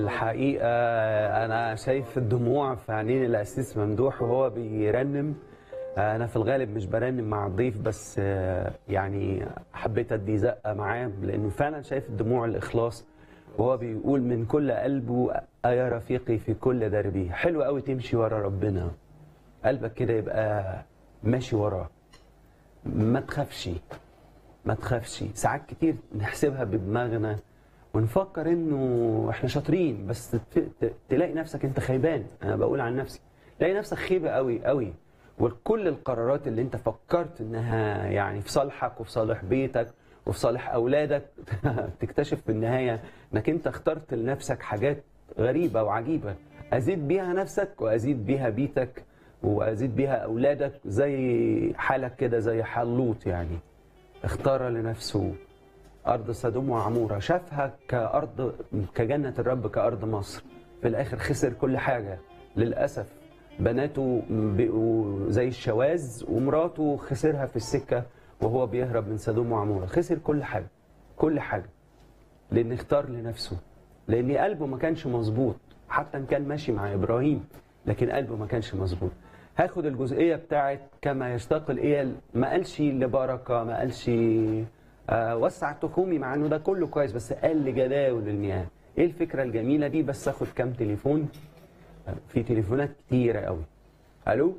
الحقيقة أنا شايف الدموع في عينين الأسيس ممدوح وهو بيرنم أنا في الغالب مش برنم مع الضيف بس يعني حبيت أدي زقة معاه لأنه فعلا شايف الدموع الإخلاص وهو بيقول من كل قلبه يا رفيقي في كل دربي حلو قوي تمشي ورا ربنا قلبك كده يبقى ماشي وراه ما تخافش ما تخافش ساعات كتير نحسبها بدماغنا ونفكر انه احنا شاطرين بس ت- تلاقي نفسك انت خيبان انا بقول عن نفسي تلاقي نفسك خيبه قوي قوي وكل القرارات اللي انت فكرت انها يعني في صالحك وفي صالح بيتك وفي صالح اولادك تكتشف في النهايه انك انت اخترت لنفسك حاجات غريبه وعجيبه ازيد بيها نفسك وازيد بيها بيتك وازيد بيها اولادك زي حالك كده زي حال لوط يعني اختار لنفسه أرض سدوم وعمورة شافها كأرض كجنة الرب كأرض مصر في الآخر خسر كل حاجة للأسف بناته بقوا زي الشواذ ومراته خسرها في السكة وهو بيهرب من سدوم وعمورة خسر كل حاجة كل حاجة لأن اختار لنفسه لأن قلبه ما كانش مظبوط حتى إن كان ماشي مع إبراهيم لكن قلبه ما كانش مظبوط هاخد الجزئية بتاعت كما يشتاق الإيل ما قالش لبركة ما قالش آه، وسع تخومي مع انه ده كله كويس بس قال لجداول المياه ايه الفكره الجميله دي بس اخد كام تليفون آه، في تليفونات كتيره قوي الو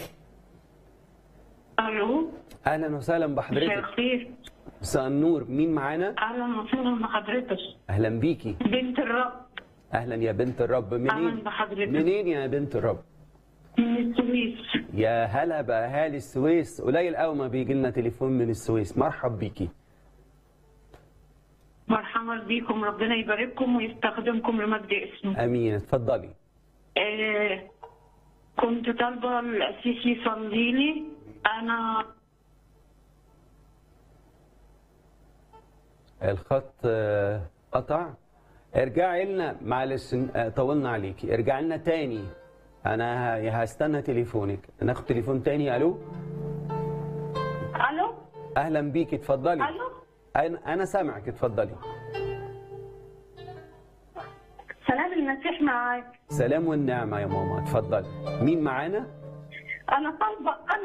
الو اهلا وسهلا مساء بحضرتك الخير مساء النور مين معانا اهلا وسهلا بحضرتك اهلا بيكي بنت الرب اهلا يا بنت الرب منين اهلا بحضرتك منين يا بنت الرب من السويس يا هلا باهالي السويس قليل قوي ما بيجي لنا تليفون من السويس مرحب بيكي مرحبا بيكم ربنا يبارككم ويستخدمكم لمجد اسمه امين اتفضلي آه كنت طالبه الاسيس يصلي لي انا الخط آه، قطع ارجعي لنا معلش آه، طولنا عليكي ارجعي لنا تاني انا ه- هستنى تليفونك ناخد تليفون تاني الو الو اهلا بيكي اتفضلي الو انا انا سامعك اتفضلي سلام المسيح معاك سلام والنعمه يا ماما اتفضلي مين معانا انا طالبه انا